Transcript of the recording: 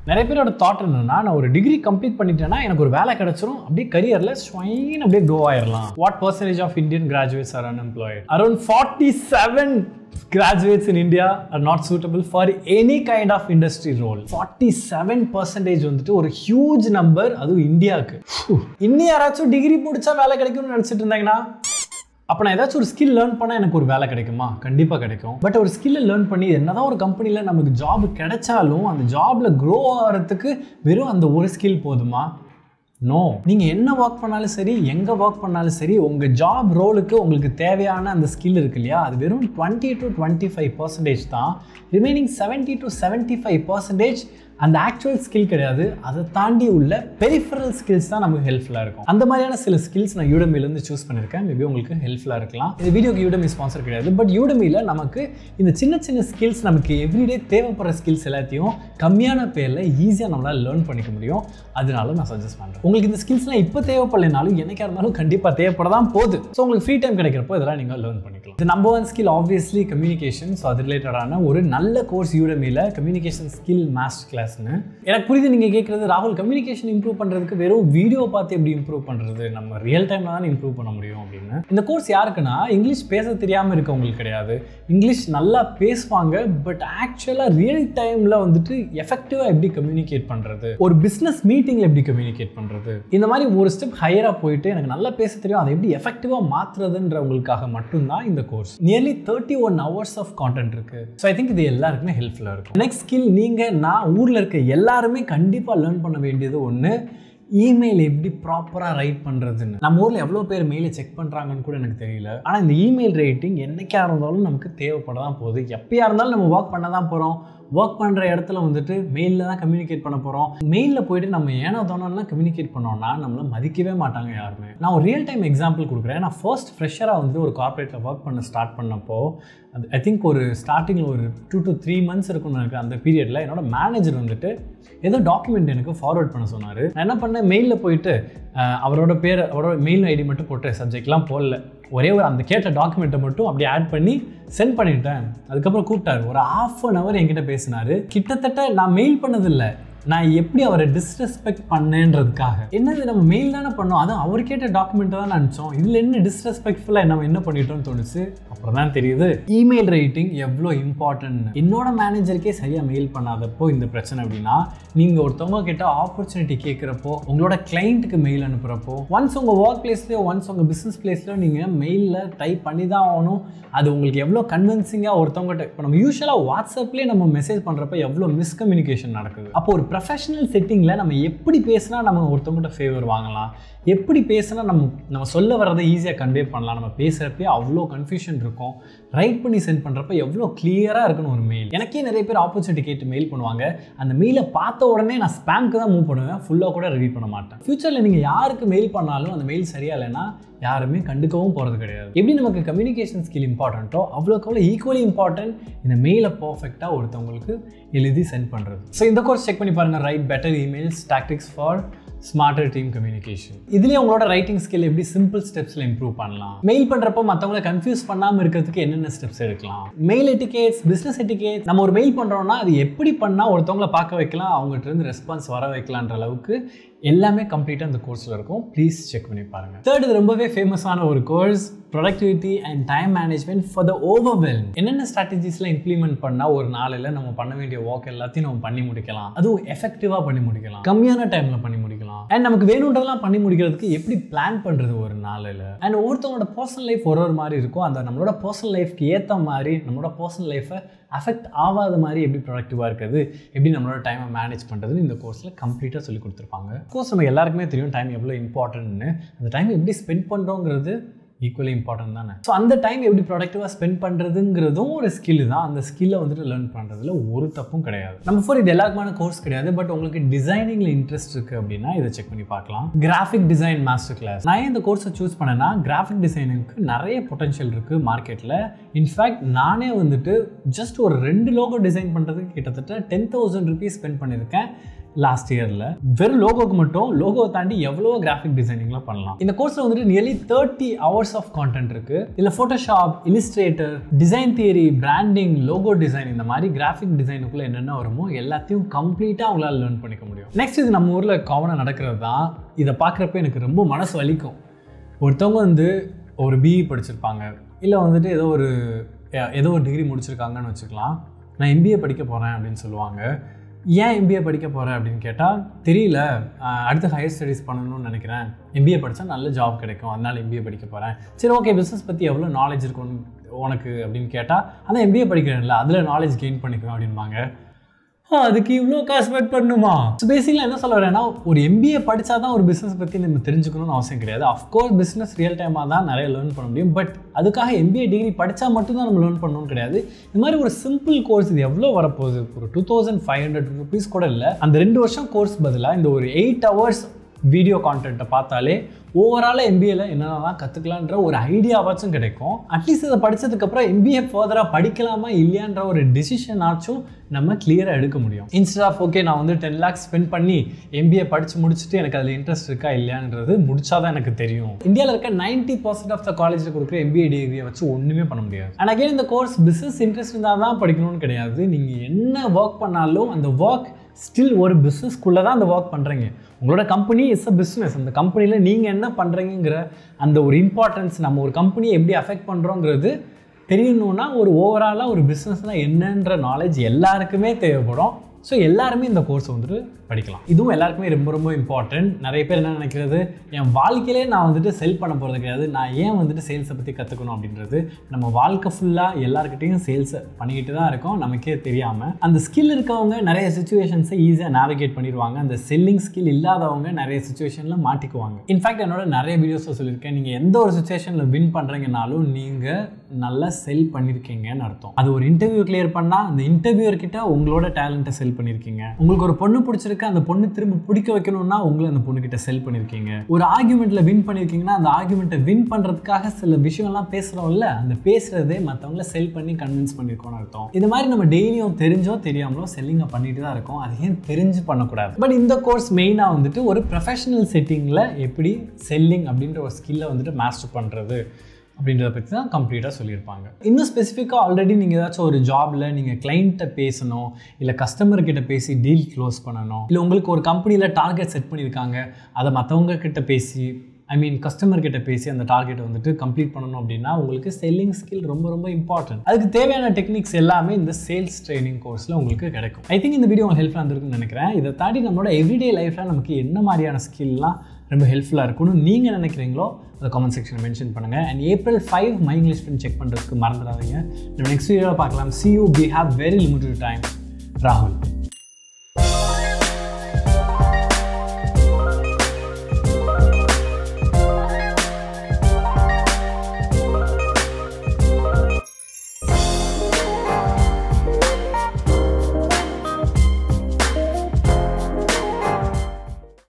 நிறைய பேரோட தாட் என்னன்னா நான் ஒரு டிகிரி கம்ப்ளீட் பண்ணிட்டேன்னா எனக்கு ஒரு வேலை கிடைச்சிரும் அப்படியே கரியரில் ஸ்வைன் அப்படியே க்ரோ ஆயிடலாம் what percentage of Indian graduates are unemployed around forty seven graduates in India are not suitable for any kind of industry role. 47 percentage வந்துட்டு ஒரு ஹியூஜ் நம்பர் அதுவும் இந்தியாவுக்கு இன்னும் யாராச்சும் டிகிரி முடிச்சா வேலை கிடைக்கும்னு நினச்சிட்டு இருந்தாங்கன்னா அப்போ நான் ஏதாச்சும் ஒரு ஸ்கில் லேர்ன் பண்ணால் எனக்கு ஒரு வேலை கிடைக்குமா கண்டிப்பாக கிடைக்கும் பட் ஒரு ஸ்கில்லை லேர்ன் பண்ணி என்னதான் ஒரு கம்பெனியில் நமக்கு ஜாப் கிடைச்சாலும் அந்த ஜாபில் க்ரோ ஆகிறதுக்கு வெறும் அந்த ஒரு ஸ்கில் போதுமா நோ நீங்கள் என்ன ஒர்க் பண்ணாலும் சரி எங்கே ஒர்க் பண்ணாலும் சரி உங்கள் ஜாப் ரோலுக்கு உங்களுக்கு தேவையான அந்த ஸ்கில் இருக்கு இல்லையா அது வெறும் twenty two twenty five percentage தான் remaining seventy two seventy five percentage அந்த ஆக்சுவல் ஸ்கில் கிடையாது அதை தாண்டி உள்ள பெரிஃபரல் ஸ்கில்ஸ் தான் நமக்கு ஹெல்ப்ஃபுல்லாக இருக்கும் அந்த மாதிரியான சில ஸ்கில்ஸ் நான் யூடமிலேருந்து சூஸ் பண்ணியிருக்கேன் மேபி உங்களுக்கு ஹெல்ப்ஃபுல்லாக இருக்கலாம் இந்த வீடியோக்கு யூடமி ஸ்பான்சர் கிடையாது பட் யூடமியில் நமக்கு இந்த சின்ன சின்ன ஸ்கில்ஸ் நமக்கு எவ்ரிடே தேவைப்படுற ஸ்கில்ஸ் எல்லாத்தையும் கம்மியான பேரில் ஈஸியாக நம்மளால் லேர்ன் பண்ணிக்க முடியும் அதனால நான் சஜஸ்ட் பண்ணுறேன் உங்களுக்கு இந்த ஸ்கில்ஸ்லாம் இப்போ தேவைப்படலைனாலும் என்னைக்கா இருந்தாலும் கண்டிப்பாக தேவைப்பட தான் போகுது ஸோ உங்களுக்கு ஃப்ரீ டைம் கிடைக்கிறப்போ இதெல்லாம் நீங்கள் லேர்ன் பண்ணிக்கலாம் இது number one skill obviously communication so அது ரிலேட்டடான ஒரு நல்ல கோர்ஸ் யூடமியில் கம்யூனிகேஷன் ஸ்கில் மாஸ்டர் கிளாஸ்னு எனக்கு புரியுது நீங்கள் கேட்குறது ராகுல் கம்யூனிகேஷன் இம்ப்ரூவ் பண்ணுறதுக்கு வெறும் வீடியோ பார்த்து எப்படி இம்ப்ரூவ் பண்ணுறது நம்ம ரியல் டைமில் தான் இம்ப்ரூவ் பண்ண முடியும் அப்படின்னு இந்த கோர்ஸ் யாருக்குன்னா இங்கிலீஷ் பேச தெரியாமல் இருக்கவங்களுக்கு கிடையாது இங்கிலீஷ் நல்லா பேசுவாங்க பட் ஆக்சுவலாக ரியல் டைமில் வந்துட்டு எஃபெக்டிவாக எப்படி கம்யூனிகேட் பண்ணுறது ஒரு பிஸ்னஸ் மீட்டிங்கில் எப்படி கம்யூனிகேட் பண்ணுறது இந்த மாதிரி ஒரு ஸ்டெப் ஹையராக போயிட்டு எனக்கு நல்லா பேச தெரியும் அதை எப்படி எஃபெக்டிவாக மாற்றுறதுன்றவங்களுக்காக மட்டும்தான் இந்த course nearly thirty one hours of content இருக்குது ஸோ ஐ திங்க் இது எல்லாருக்குமே ஹெல்ப்ஃபுல்லாக இருக்கும் நெக்ஸ்ட் ஸ்கில் நீங்கள் நான் ஊரில் இருக்க எல்லாருமே கண்டிப்பாக லேர்ன் பண்ண வேண்டியது ஒன்று இமெயில் எப்படி ப்ராப்பராக ரைட் பண்ணுறதுன்னு நம்ம ஊரில் எவ்வளோ பேர் மெயிலை செக் பண்ணுறாங்கன்னு கூட எனக்கு தெரியல ஆனால் இந்த இமெயில் ரைட்டிங் என்னைக்கா இருந்தாலும் நமக்கு தேவைப்பட தான் போகுது எப்பயா இருந்தாலும் நம்ம ஒர்க் பண்ண தான் போகிறோம் ஒர்க் பண்ணுற இடத்துல வந்துட்டு மெயிலில் தான் கம்யூனிகேட் பண்ண போகிறோம் மெயிலில் போயிட்டு நம்ம ஏனோ தோணும்லாம் கம்யூனிகேட் பண்ணோம்னா நம்மளை மதிக்கவே மாட்டாங்க யாருமே நான் ஒரு ரியல் டைம் எக்ஸாம்பிள் கொடுக்குறேன் நான் ஃபர்ஸ்ட் ஃப்ரெஷராக வந்து ஒரு கார்ப்பரேட்டில் ஒர்க் பண்ண ஸ்டார்ட் பண்ணப்போ அது ஐ திங்க் ஒரு ஸ்டார்டிங்கில் ஒரு டூ டு த்ரீ மந்த்ஸ் இருக்கும்னு எனக்கு அந்த பீரியடில் என்னோட மேனேஜர் வந்துட்டு ஏதோ டாக்குமெண்ட் எனக்கு ஃபார்வர்ட் பண்ண சொன்னார் நான் என்ன பண்ணேன் மெயிலில் போயிட்டு அஹ், அவரோட பேர் அவரோட மெயில் ஐடி மட்டும் போட்டு சப்ஜெக்ட்லாம் போடல ஒரே ஒரு அந்த கேட்ட டாக்குமெண்ட்டை மட்டும் அப்படியே ஆட் பண்ணி சென்ட் பண்ணிட்டேன் அதுக்கப்புறம் கூப்பிட்டாரு ஒரு ஆஃப் அன் ஹவர் என்கிட்ட பேசினாரு கிட்டத்தட்ட நான் மெயில் பண்ணதில்லை நான் எப்படி அவரை டிஸ்ரெஸ்பெக்ட் பண்ணேன்றதுக்காக என்னது நம்ம மெயில் தானே பண்ணோம் அதுவும் அவர் கேட்ட டாக்குமெண்ட் தான் அனுப்பிச்சோம் இதில் என்ன டிஸ்ரெஸ்பெக்ட்ஃபுல்லாக நம்ம என்ன பண்ணிட்டோம்னு தோணுச்சு அப்புறம் தான் தெரியுது இமெயில் ரைட்டிங் எவ்வளோ இம்பார்ட்டன்ட் என்னோட மேனேஜருக்கே சரியாக மெயில் பண்ணாதப்போ இந்த பிரச்சனை அப்படின்னா நீங்கள் ஒருத்தவங்க கிட்ட ஆப்பர்ச்சுனிட்டி கேட்குறப்போ உங்களோட கிளைண்ட்டுக்கு மெயில் அனுப்புகிறப்போ ஒன்ஸ் உங்கள் ஒர்க் பிளேஸ்லேயோ ஒன்ஸ் உங்கள் பிஸ்னஸ் பிளேஸ்லையோ நீங்கள் மெயிலில் டைப் பண்ணி தான் ஆகணும் அது உங்களுக்கு எவ்வளோ கன்வின்சிங்காக ஒருத்தவங்ககிட்ட இப்போ நம்ம யூஸ்வலாக வாட்ஸ்அப்லேயே நம்ம மெசேஜ் பண்ணுறப்ப எவ்வளோ மிஸ்கம்யூனிகேஷன் நடக்குது அப்போ ஒரு ப்ரொஃபஷனல் செட்டிங்கில் நம்ம எப்படி பேசினா நம்ம ஒருத்தவங்ககிட்ட ஃபேவர் வாங்கலாம் எப்படி பேசினா நம்ம நம்ம சொல்ல வர்றதை ஈஸியாக கன்வே பண்ணலாம் நம்ம பேசுகிறப்பே அவ்வளோ கன்ஃபியூஷன் இருக்கும் ரைட் பண்ணி சென்ட் பண்ணுறப்ப எவ்வளோ கிளியராக இருக்கணும் ஒரு மெயில் எனக்கே நிறைய பேர் ஆப்பர்ச்சுனிட்டி கேட்டு மெயில் பண்ணுவாங்க அந்த மெயிலை பார்த்த உடனே நான் ஸ்பேம்க்கு தான் மூவ் பண்ணுவேன் ஃபுல்லாக கூட ரெடி பண்ண மாட்டேன் ஃப்யூச்சரில் நீங்கள் யாருக்கு மெயில் பண்ணாலும் அந்த மெயில் சரியா இல்லைன்னா யாருமே கண்டுக்கவும் போகிறது கிடையாது எப்படி நமக்கு கம்யூனிகேஷன் ஸ்கில் இம்பார்ட்டண்ட்டோ அவ்வளோக்கு அவ்வளோ ஈக்குவலி இம்பார்ட்டன்ட் இந்த மெயிலை பர்ஃபெக்டாக ஒருத்தவங்களுக்கு எழுதி சென்ட் பண்ணுறது ஸோ இந்த கோர்ஸ் செக் பண்ணி பாருங்கள் write better emails tactics for smarter team communication இதுலேயே உங்களோட ரைட்டிங் ஸ்கில் எப்படி சிம்பிள் ஸ்டெப்ஸில் இம்ப்ரூவ் பண்ணலாம் மெயில் பண்ணுறப்போ மற்றவங்களை கன்ஃபியூஸ் பண்ணாமல் இருக்கிறதுக்கு என்னென்ன ஸ்டெப்ஸ் எடுக்கலாம் மெயில் எட்டிகேட்ஸ் பிஸ்னஸ் எட்டிகேட் நம்ம ஒரு மெயில் பண்ணுறோம்னா அது எப்படி பண்ணால் ஒருத்தவங்களை பார்க்க வைக்கலாம் அவங்ககிட்ட இருந்து ரெஸ்பான்ஸ் வர வைக்கலான்ற அளவுக்கு எல்லாமே கம்ப்ளீட்டாக அந்த கோர்ஸில் இருக்கும் ப்ளீஸ் செக் பண்ணி பாருங்கள் தேர்ட் இது ரொம்பவே ஃபேமஸான ஒரு course productivity and time management for the overwhelm என்னென்ன ஸ்ட்ராட்டஜிஸ்லாம் இம்ப்ளிமெண்ட் பண்ணால் ஒரு நாளில் நம்ம பண்ண வேண்டிய ஒர்க் எல்லாத்தையும் நம்ம பண்ணி முடிக்கலாம் அதுவும் எஃபெக்டிவாக பண்ணி முடிக்கலாம் கம்மியான டைமில் பண்ணி முடிக்கலாம் அண்ட் நமக்கு வேணுன்றதெல்லாம் பண்ணி முடிக்கிறதுக்கு எப்படி பிளான் பண்ணுறது ஒரு நாளில் அண்ட் ஒவ்வொருத்தவங்களோட பர்சனல் லைஃப் ஒரு ஒரு மாதிரி இருக்கும் அந்த நம்மளோட பர்சனல் லைஃப்க்கு ஏற்ற மாதிரி நம்மளோட பர்சனல் லைஃப்பை அஃபெக்ட் ஆகாத மாதிரி எப்படி ப்ரொடக்டிவாக இருக்குது எப்படி நம்மளோட டைமை மேனேஜ் பண்ணுறதுன்னு இந்த கோர்ஸில் கம்ப்ளீட்டாக சொல்லி கொடுத்துருப்பாங்க கோர்ஸ் நம்ம எல்லாருக்குமே தெரியும் டைம் எவ்வளோ இம்பார்ட்டன்ட்னு அந்த டைம் எப்படி ஸ்பெண்ட் பண்ணுறோங்கிறது ஈக்குவலி இம்பார்ட்டன்ட் தானே ஸோ அந்த டைம் எப்படி ப்ரொடக்டிவாக ஸ்பெண்ட் பண்ணுறதுங்கிறதும் ஒரு ஸ்கில் தான் அந்த ஸ்கில்லை வந்துட்டு லேர்ன் பண்ணுறதுல ஒரு தப்பும் கிடையாது நம்ம ஃபோர் இது எல்லாருக்குமான கோர்ஸ் கிடையாது பட் உங்களுக்கு டிசைனிங்கில் இன்ட்ரெஸ்ட் இருக்குது அப்படின்னா இதை செக் பண்ணி பார்க்கலாம் கிராஃபிக் டிசைன் மாஸ்டர் கிளாஸ் நான் ஏன் இந்த கோர்ஸை சூஸ் பண்ணேன்னா கிராஃபிக் டிசைனிங்க்கு நிறைய பொட்டன்ஷியல் இருக்குது மார்க்கெட்டில் இன்ஃபேக்ட் நானே வந்துட்டு ஜஸ்ட் ஒரு ரெண்டு லோகோ டிசைன் பண்ணுறதுக்கு கிட்டத்தட்ட டென் தௌசண்ட் ருபீஸ் ஸ்பெண்ட் பண்ணியிருக்கேன் லாஸ்ட் இயரில் வெறும் லோகோக்கு மட்டும் லோகோவை தாண்டி எவ்வளோ கிராஃபிக் டிசைனிங்லாம் பண்ணலாம் இந்த கோர்ஸில் வந்துட்டு nearly thirty hours of content இருக்குது இதில் Photoshop illustrator design theory branding logo design இந்த மாதிரி கிராஃபிக் டிசைனுக்குள்ளே என்னென்ன வருமோ எல்லாத்தையும் கம்ப்ளீட்டாக அவங்களால லேர்ன் பண்ணிக்க முடியும் நெக்ஸ்ட் இது நம்ம ஊரில் காமனாக நடக்கிறது தான் இதை பார்க்குறப்ப எனக்கு ரொம்ப மனசு வலிக்கும் ஒருத்தவங்க வந்து ஒரு பிஇ படிச்சிருப்பாங்க இல்லை வந்துட்டு ஏதோ ஒரு ஏதோ ஒரு டிகிரி முடிச்சிருக்காங்கன்னு வச்சுக்கலாம் நான் எம்பிஏ படிக்க போகிறேன் அப்படின்னு சொல்லுவாங்க ஏன் எம்பிஏ படிக்க போகிறேன் அப்படின்னு கேட்டால் தெரியல அஹ் அடுத்து ஹையர் ஸ்டடீஸ் பண்ணணும்னு நினைக்கிறேன் எம்பிஏ படித்தா நல்ல ஜாப் கிடைக்கும் அதனால் எம்பிஏ படிக்க போகிறேன் சரி ஓகே பிஸ்னஸ் பற்றி எவ்வளோ நாலேஜ் இருக்கும் உனக்கு அப்படின்னு கேட்டால் அதான் எம்பிஏ படிக்கிறேன்ல அதில் நாலேஜ் கெயின் பண்ணிக்குவேன் அப்படின்பாங்க ஆ, அதுக்கு இவ்வளோ காசு ஸ்பெண்ட் பண்ணுமா ஸோ பேசிக்கலாக என்ன சொல்ல வரேன்னா ஒரு எம்பிஏ படித்தா தான் ஒரு பிஸ்னஸ் பற்றி நம்ம தெரிஞ்சுக்கணும்னு அவசியம் கிடையாது அஃப்கோர்ஸ் பிஸ்னஸ் ரியல் டைமாக தான் நிறைய லேர்ன் பண்ண முடியும் பட் அதுக்காக எம்பிஏ டிகிரி படித்தா மட்டும்தான் நம்ம லேர்ன் பண்ணணும்னு கிடையாது இந்த மாதிரி ஒரு சிம்பிள் கோர்ஸ் இது எவ்வளோ வரப்போகுது ஒரு two thousand five hundred rupees கூட இல்லை அந்த ரெண்டு வருஷம் கோர்ஸ் பதிலாக இந்த ஒரு எயிட் ஹவர்ஸ் வீடியோ கான்டென்ட்டை பார்த்தாலே ஓவராலாக எம்பிஏல என்னென்னலாம் கற்றுக்கலான்ற ஒரு ஐடியாவாச்சும் கிடைக்கும் அட்லீஸ்ட் இதை படித்ததுக்கப்புறம் எம்பிஏ ஃபர்தராக படிக்கலாமா இல்லையான்ற ஒரு டிசிஷன் ஆச்சும் நம்ம கிளியராக எடுக்க முடியும் இன்ஸ்டெட் ஆஃப் ஓகே நான் வந்து டென் லேக்ஸ் ஸ்பெண்ட் பண்ணி எம்பிஏ படித்து முடிச்சுட்டு எனக்கு அதில் இன்ட்ரெஸ்ட் இருக்கா இல்லையான்றது முடிச்சாதான் எனக்கு தெரியும் இந்தியாவில் இருக்க நைன்டி பர்சன்ட் ஆஃப் த காலேஜில் கொடுக்குற எம்பிஏ டிகிரியை வச்சு ஒன்றுமே பண்ண முடியாது அண்ட் அகைன் இந்த கோர்ஸ் பிஸ்னஸ் இன்ட்ரெஸ்ட் இருந்தால் தான் படிக்கணும்னு கிடையாது நீங்கள் என்ன ஒர்க் பண்ணாலும் அந்த ஒர்க் ஸ்டில் ஒரு பிஸ்னஸ்க்குள்ளே தான் அந்த ஒர்க் பண்ணுறீங்க உங்களோட கம்பெனி இஸ் அ பிஸ்னஸ் அந்த கம்பெனியில் நீங்கள் என்ன பண்ணுறீங்கிற அந்த ஒரு இம்பார்ட்டன்ஸ் நம்ம ஒரு கம்பெனியை எப்படி அஃபெக்ட் பண்ணுறோங்கிறது தெரியணும்னா ஒரு ஓவராலாக ஒரு பிஸ்னஸ்னால் என்னன்ற நாலேஜ் எல்லாருக்குமே தேவைப்படும் ஸோ எல்லாருமே இந்த கோர்ஸ் வந்துட்டு படிக்கலாம் இதுவும் எல்லாருக்குமே ரொம்ப ரொம்ப இம்பார்ட்டன்ட் நிறைய பேர் என்ன நினைக்கிறது என் வாழ்க்கையிலே நான் வந்துட்டு செல் பண்ண போகிறது கிடையாது நான் ஏன் வந்துட்டு சேல்ஸை பற்றி கற்றுக்கணும் அப்படின்றது நம்ம வாழ்க்கை ஃபுல்லாக எல்லாருக்கிட்டையும் சேல்ஸை பண்ணிக்கிட்டு தான் இருக்கோம் நமக்கே தெரியாமல் அந்த ஸ்கில் இருக்கவங்க நிறைய சுச்சுவேஷன்ஸை ஈஸியாக நேவிகேட் பண்ணிடுவாங்க அந்த செல்லிங் ஸ்கில் இல்லாதவங்க நிறைய சுச்சுவேஷனில் மாட்டிக்குவாங்க இன்ஃபேக்ட் என்னோட நிறைய வீடியோஸில் சொல்லியிருக்கேன் நீங்கள் எந்த ஒரு சுச்சுவேஷனில் வின் பண்ணுறீங்கனாலும் நீங்கள் நல்லா செல் பண்ணியிருக்கீங்கன்னு அர்த்தம் அது ஒரு இன்டர்வியூ கிளியர் பண்ணால் அந்த இன்டர்வியூர் கிட்ட உங்களோட டேலண்ட்டை செல் பண்ணியிருக்கீங்க உங்களுக்கு ஒரு பொண்ணு பிடிச்சிருக்கு அந்த பொண்ணு திரும்ப பிடிக்க வைக்கணும்னா உங்களை அந்த பொண்ணு கிட்ட செல் பண்ணியிருக்கீங்க ஒரு ஆர்குமெண்ட்டில் வின் பண்ணியிருக்கீங்கன்னா அந்த ஆர்குமெண்ட்டை வின் பண்ணுறதுக்காக சில விஷயம்லாம் பேசுகிறோம்ல அந்த பேசுகிறதே மற்றவங்கள செல் பண்ணி கன்வின்ஸ் பண்ணியிருக்கோம்னு அர்த்தம் இது மாதிரி நம்ம டெய்லியும் தெரிஞ்சோ தெரியாமலோ செல்லிங்கை பண்ணிட்டு தான் இருக்கோம் அது ஏன் தெரிஞ்சு பண்ணக்கூடாது பட் இந்த கோர்ஸ் மெயினாக வந்துட்டு ஒரு ப்ரொஃபஷனல் செட்டிங்கில் எப்படி செல்லிங் அப்படின்ற ஒரு ஸ்கில்லை வந்துட்டு மாஸ்டர் பண்ணுறது அப்படின்றத பற்றி தான் கம்ப்ளீட்டாக சொல்லியிருப்பாங்க இன்னும் ஸ்பெசிஃபிக்காக ஆல்ரெடி நீங்கள் ஏதாச்சும் ஒரு ஜாபில் நீங்கள் கிளைண்ட்டை பேசணும் இல்லை கஸ்டமர் கிட்ட பேசி டீல் க்ளோஸ் பண்ணணும் இல்லை உங்களுக்கு ஒரு கம்பெனியில் டார்கெட் செட் பண்ணியிருக்காங்க அதை மற்றவங்க கிட்ட பேசி ஐ மீன் கஸ்டமர் கிட்ட பேசி அந்த டார்கெட்டை வந்துட்டு கம்ப்ளீட் பண்ணணும் அப்படின்னா உங்களுக்கு செல்லிங் ஸ்கில் ரொம்ப ரொம்ப இம்பார்ட்டன்ட் அதுக்கு தேவையான டெக்னிக்ஸ் எல்லாமே இந்த சேல்ஸ் ட்ரைனிங் கோர்ஸில் உங்களுக்கு கிடைக்கும் ஐ திங்க் இந்த வீடியோ உங்களுக்கு ஹெல்ப்ஃபுல்லாக இருந்திருக்குன்னு நினைக்கிறேன் இதை தாண்டி நம்மளோட எவ்ரிடே லைஃப்பில் நமக்கு என்ன மாதிரியான ஸ்கில்லாம் ரொம்ப ஹெல்ப்ஃபுல்லாக இருக்கும்னு நீங்கள் நினைக்கிறீங்களோ அதை கமெண்ட் செக்ஷனில் மென்ஷன் பண்ணுங்கள் and April five my English friend check பண்ணுறதுக்கு மறந்துடாதீங்க நம்ம நெக்ஸ்ட் வீடியோவில் பார்க்கலாம் see you be have very limited time ராகுல்